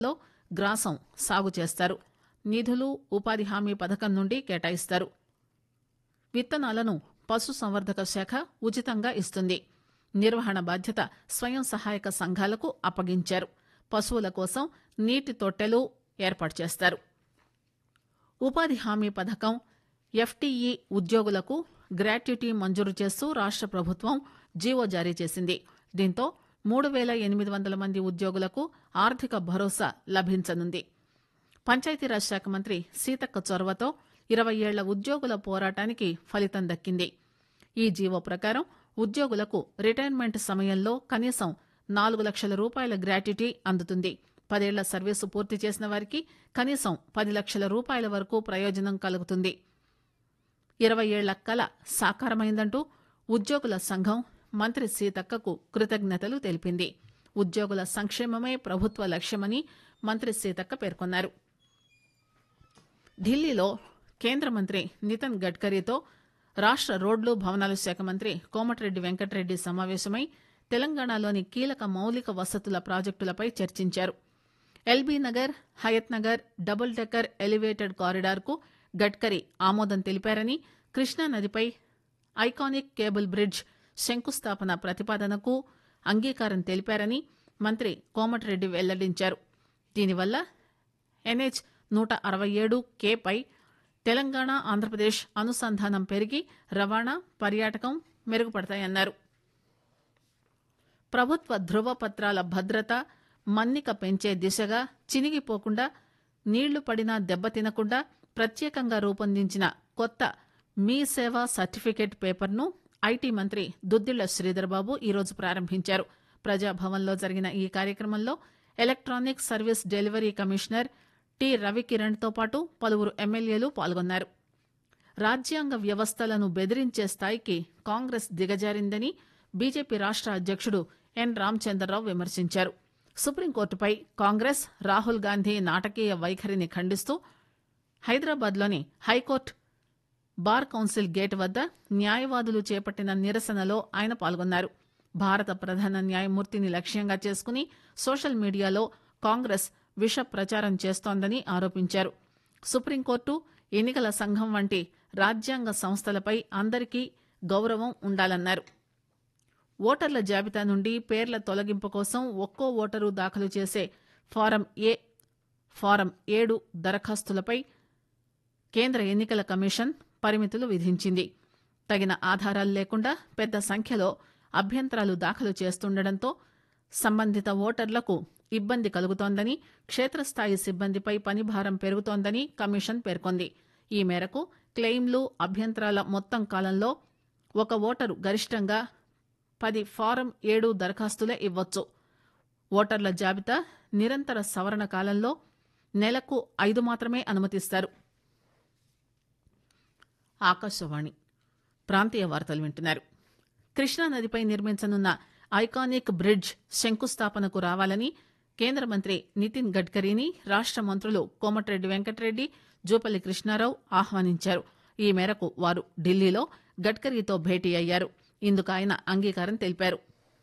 లో గ్రాసం సాగు చేస్తారు నిధులు ఉపాధి హామీ పథకం నుండి కేటాయిస్తారు విత్తనాలను పశుసంవర్ధక శాఖ ఉచితంగా ఇస్తుంది నిర్వహణ బాధ్యత స్వయం సహాయక సంఘాలకు అప్పగించారు పశువుల కోసం నీటి తొట్టెలు ఏర్పాటు చేస్తారు ఉపాధి హామీ పథకం ఎఫ్టీఈ ఉద్యోగులకు గ్రాట్యుటీ మంజూరు చేస్తూ రాష్ట ప్రభుత్వం జీవో జారీ చేసింది దీంతో మూడు పేల ఎనిమిది వందల మంది ఉద్యోగులకు ఆర్థిక భరోసా లభించనుంది పంచాయతీరాజ్ శాఖ మంత్రి సీతక్క చొరవతో ఇరవై ఏళ్ల ఉద్యోగుల పోరాటానికి ఫలితం దక్కింది ఈ జీవో ప్రకారం ఉద్యోగులకు రిటైర్మెంట్ సమయంలో కనీసం నాలుగు లక్షల రూపాయల గ్రాట్యుటీ అందుతుంది పదేళ్ల సర్వీసు పూర్తి చేసిన వారికి కనీసం పది లక్షల రూపాయల వరకు ప్రయోజనం కలుగుతుంది ఇరవై ఏళ్ల కల సాకారమైందంటూ ఉద్యోగుల సంఘం మంత్రి సీతక్కకు కృతజ్ఞతలు తెలిపింది ఉద్యోగుల సంక్షేమమే ప్రభుత్వ లక్ష్యమని మంత్రి సీతక్క పేర్కొన్నారు ఢిల్లీలో కేంద్ర మంత్రి నితిన్ గడ్కరీతో రాష్ట రోడ్లు భవనాల శాఖ మంత్రి కోమటిరెడ్డి వెంకటరెడ్డి సమావేశమై తెలంగాణలోని కీలక మౌలిక వసతుల ప్రాజెక్టులపై చర్చించారు LB Nagar Hayath Nagar double decker elevated corridor కు గడ్కరీ ఆమోదం తెలిపారని కృష్ణానదిపై ఐకానిక్ కేబుల్ బ్రిడ్జ్ శంకుస్థాపన ప్రతిపాదనకు అంగీకారం తెలిపారని మంత్రి కోమటిరెడ్డి వెల్లడించారు దీనివల్ల ఎన్హెచ్ నూట అరవై ఏడు కేపై తెలంగాణ ఆంధ్రప్రదేశ్ అనుసంధానం పెరిగి రవాణా పర్యాటకం మెరుగుపడతాయన్నారు ప్రభుత్వ ధృవపత్రాల భద్రత మన్నిక పెంచే దిశగా చినిగిపోకుండా నీళ్లు పడినా దెబ్బతినకుండా ప్రత్యేకంగా రూపొందించిన కొత్త మీ సేవా సర్టిఫికేట్ పేపర్ను ఐటీ మంత్రి దుద్దిళ్ల శ్రీధర్బాబు ఈరోజు ప్రారంభించారు ప్రజాభవన్లో జరిగిన ఈ కార్యక్రమంలో electronic service delivery commissioner T రవికిరణ్తో పాటు పలువురు ఎమ్మెల్యేలు పాల్గొన్నారు రాజ్యాంగ వ్యవస్థలను బెదిరించే స్థాయికి కాంగ్రెస్ దిగజారిందని బీజేపీ రాష్ట అధ్యక్షుడు ఎన్ రామచంద్రరావు విమర్శించారు సుప్రీంకోర్టుపై కాంగ్రెస్ రాహుల్ గాంధీ నాటకీయ వైఖరిని ఖండిస్తూ హైదరాబాద్లోని హైకోర్టు బార్ కౌన్సిల్ గేట్ వద్ద న్యాయవాదులు చేపట్టిన నిరసనలో ఆయన పాల్గొన్నారు భారత ప్రధాన న్యాయమూర్తిని లక్ష్యంగా చేసుకుని సోషల్ మీడియాలో కాంగ్రెస్ విష ప్రచారం చేస్తోందని ఆరోపించారు సుప్రీంకోర్టు ఎన్నికల సంఘం వంటి రాజ్యాంగ సంస్థలపై అందరికీ గౌరవం ఉండాలన్నారు ఓటర్ల జాబితా నుండి పేర్ల తొలగింపు కోసం ఒక్కో ఓటరు దాఖలు చేసే ఫారం ఏ ఫారం ఏడు దరఖాస్తులపై కేంద్ర ఎన్నికల కమిషన్ పరిమితులు విధించింది తగిన ఆధారాలు లేకుండా పెద్ద సంఖ్యలో అభ్యంతరాలు దాఖలు చేస్తుండటంతో సంబంధిత ఓటర్లకు ఇబ్బంది కలుగుతోందని క్షేత్రస్థాయి సిబ్బందిపై పనిభారం పెరుగుతోందని కమిషన్ పేర్కొంది ఈ మేరకు క్లెయిమ్లు అభ్యంతరాల మొత్తం కాలంలో ఒక ఓటరు గరిష్టంగా పది ఫారం ఏడు దరఖాస్తులే ఇవ్వొచ్చు ఓటర్ల జాబితా నిరంతర సవరణ కాలంలో నెలకు ఐదు మాత్రమే అనుమతిస్తారు ఆకాశవాణి ప్రాంతీయ వార్తలు వింటున్నారు కృష్ణానదిపై నిర్మించనున్న ఐకానిక్ బ్రిడ్జ్ శంకుస్థాపనకు రావాలని కేంద్ర మంత్రి నితిన్ గడ్కరీని రాష్ట మంత్రులు కోమటిరెడ్డి వెంకటరెడ్డి జూపల్లి కృష్ణారావు ఆహ్వానించారు ఈ మేరకు వారు ఢిల్లీలో గడ్కరీతో భేటీ అయ్యారు ఇందుకు ఆయన అంగీకారం తెలిపారు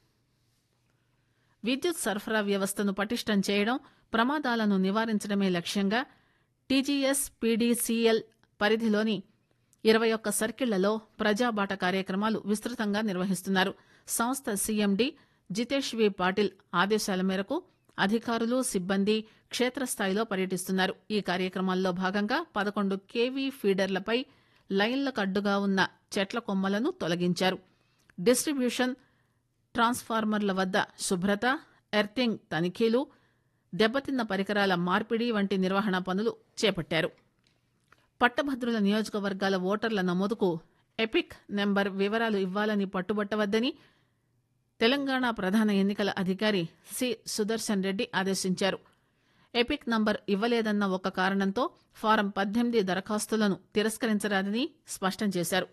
విద్యుత్ సరఫరా వ్యవస్థను పటిష్టం చేయడం ప్రమాదాలను నివారించడమే లక్ష్యంగా టీజీఎస్ పీడీసీఎల్ పరిధిలోని ఇరవై ఒక్క సర్కిళ్లలో ప్రజాబాట కార్యక్రమాలు విస్తృతంగా నిర్వహిస్తున్నారు సంస్థ సీఎండీ జితేష్ వి పాటిల్ ఆదేశాల మేరకు అధికారులు సిబ్బంది క్షేత్రస్థాయిలో పర్యటిస్తున్నారు ఈ కార్యక్రమాల్లో భాగంగా పదకొండు కేవీ ఫీడర్లపై లైన్లకు అడ్డుగా ఉన్న చెట్ల కొమ్మలను తొలగించారు డిస్ట్రిబ్యూషన్ ట్రాన్స్ఫార్మర్ల వద్ద శుభ్రత ఎర్తింగ్ తనిఖీలు దెబ్బతిన్న పరికరాల మార్పిడి వంటి నిర్వహణ పనులు చేపట్టారు పట్టభద్రుల నియోజకవర్గాల ఓటర్ల నమోదుకు ఎపిక్ నెంబర్ వివరాలు ఇవ్వాలని పట్టుబట్టవద్దని తెలంగాణ ప్రధాన ఎన్నికల అధికారి సి సుదర్శన్ రెడ్డి ఆదేశించారు ఎపిక్ నంబర్ ఇవ్వలేదన్న ఒక కారణంతో ఫారం పద్దెనిమిది దరఖాస్తులను తిరస్కరించరాదని స్పష్టం చేశారు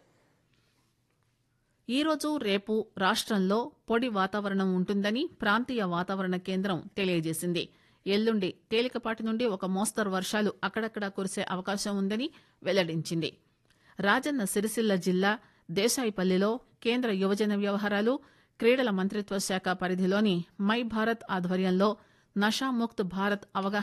ఈరోజు రేపు రాష్ట్రంలో పొడి వాతావరణం ఉంటుందని ప్రాంతీయ వాతావరణ కేంద్రం తెలియజేసింది ఎల్లుండి తేలికపాటి నుండి ఒక మోస్తరు వర్షాలు అక్కడక్కడా కురిసే అవకాశం ఉందని వెల్లడించింది రాజన్న సిరిసిల్ల జిల్లా దేశాయిపల్లిలో కేంద్ర యువజన వ్యవహారాలు క్రీడల మంత్రిత్వ శాఖ పరిధిలోని మై భారత్ ఆధ్వర్యంలో నషాముక్త్ భారత్ అవగాహన